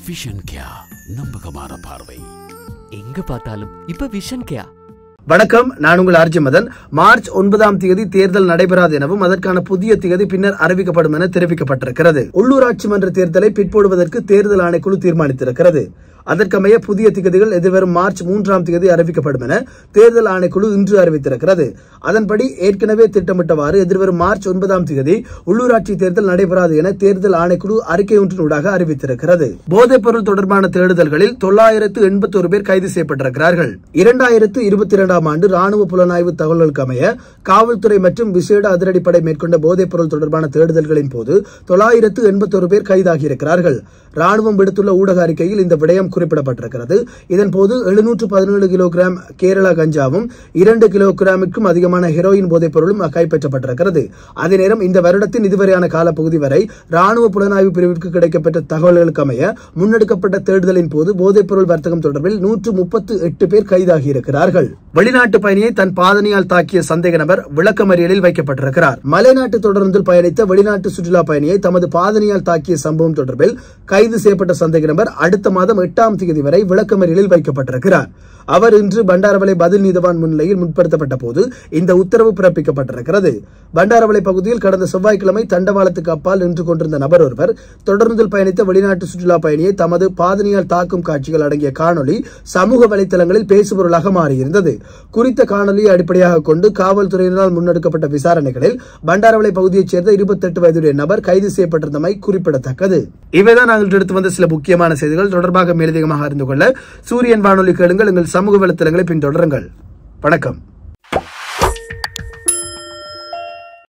vision கியா நம்பகமான பார்வை எங்க பார்த்தாலும் இப்ப விஷன் கேயா வணக்கம் நான் உங்கள் ஆர்ஜி மதன் மார்ச் ஒன்பதாம் தேதி தேர்தல் நடைபெறாது எனவும் அதற்கான புதிய தேதி பின்னர் அறிவிக்கப்படும் என தெரிவிக்கப்பட்டிருக்கிறது உள்ளூராட்சி மன்ற தேர்தலை பிற்போடுவதற்கு தேர்தல் ஆணைக்குழு தீர்மானித்திருக்கிறது அதற்கமைய புதிய திகதிகள் எதிர்வரும் மார்ச் மூன்றாம் தேதி அறிவிக்கப்படும் என தேர்தல் ஆணைக்குழு இன்று அறிவித்திருக்கிறது அதன்படி ஏற்கனவே திட்டமிட்டவாறு எதிர்வரும் மார்ச் ஒன்பதாம் தேதி உள்ளூராட்சி தேர்தல் நடைபெறாது என தேர்தல் ஆணைக்குழு அறிக்கை ஒன்றினூடாக அறிவித்திருக்கிறது போதைப் பொருள் தொடர்பான தேடுதல்களில் தொள்ளாயிரத்து எண்பத்தொரு பேர் கைது செய்யப்பட்டிருக்கிறார்கள் இரண்டாயிரத்து இருபத்தி இரண்டாம் ஆண்டு ராணுவ புலனாய்வு தகவல்களுக்கு அமைய காவல்துறை மற்றும் விசேட அதிரடிப்படை மேற்கொண்ட போதைப் பொருள் தொடர்பான தேடுதல்களின் போது தொள்ளாயிரத்து எண்பத்தொரு பேர் கைதாகியிருக்கிறார்கள் ராணுவம் விடுத்துள்ள ஊடக அறிக்கையில் இந்த விடயம் குறிப்பிடப்பட்டிருக்கிறது இதன்போது எழுநூற்று பதினேழு கிலோகிராம் கேரளா கஞ்சாவும் இரண்டு கிலோகிராமுக்கும் அதிகமான ஹெரோயின் போதைப் பொருளும் கைப்பற்றப்பட்டிருக்கிறது அதே நேரம் இந்த வருடத்தின் இதுவரையான காலப்பகுதி வரை ராணுவ புலனாய்வு பிரிவிற்கு கிடைக்கப்பட்ட தகவல்களுக்கு அமைய முன்னெடுக்கப்பட்ட தேடுதலின் போது போதைப் பொருள் வர்த்தகம் தொடர்பில் நூற்று முப்பத்து எட்டு பேர் கைதாகியிருக்கிறார்கள் வெளிநாட்டு பயணியை தன் பாதனையால் தாக்கிய சந்தேக நபர் விளக்கமறியலில் வைக்கப்பட்டிருக்கிறார் மலைநாட்டு தொடர்ந்தில் பயணித்த வெளிநாட்டு சுற்றுலா பயணியை தமது பாதனையால் தாக்கிய சம்பவம் தொடர்பில் கைது செய்யப்பட்ட சந்தேக நபர் அடுத்த மாதம் எட்டாம் தேதி வரை விளக்கமறியலில் வைக்கப்பட்டிருக்கிறார் அவர் இன்று பண்டாரவளை பதில் நீதவான் முன்னிலையில் முற்படுத்தப்பட்ட போது இந்த உத்தரவு பிறப்பிக்கப்பட்டிருக்கிறது பண்டாரவளை பகுதியில் கடந்த செவ்வாய்க்கிழமை தண்டவாளத்துக்கு அப்பால் நின்று கொண்டிருந்த நபர் ஒருவர் தொடர்ந்தில் பயணித்த வெளிநாட்டு சுற்றுலா பயணியை தமது பாதனையால் தாக்கும் காட்சிகள் அடங்கிய காணொளி சமூக வலைதளங்களில் பேசுபொருளாக மாறியிருந்தது குறித்த காணொலியை அடிப்படையாக கொண்டு காவல்துறையினரால் முன்னெடுக்கப்பட்ட விசாரணைகளில் பண்டாரவளை பகுதியைச் சேர்ந்த இருபத்தெட்டு வயதுடைய நபர் கைது செய்யப்பட்டிருந்தமை குறிப்பிடத்தக்கது இவைதான் நாங்கள் எடுத்து வந்த சில முக்கியமான செய்திகள் தொடர்பாக மேலதிகமாக அறிந்து கொள்ள சூரியன் வானொலி கேளுங்கள் எங்கள் சமூக வலைத்தளங்களை பின்தொடருங்கள் வணக்கம்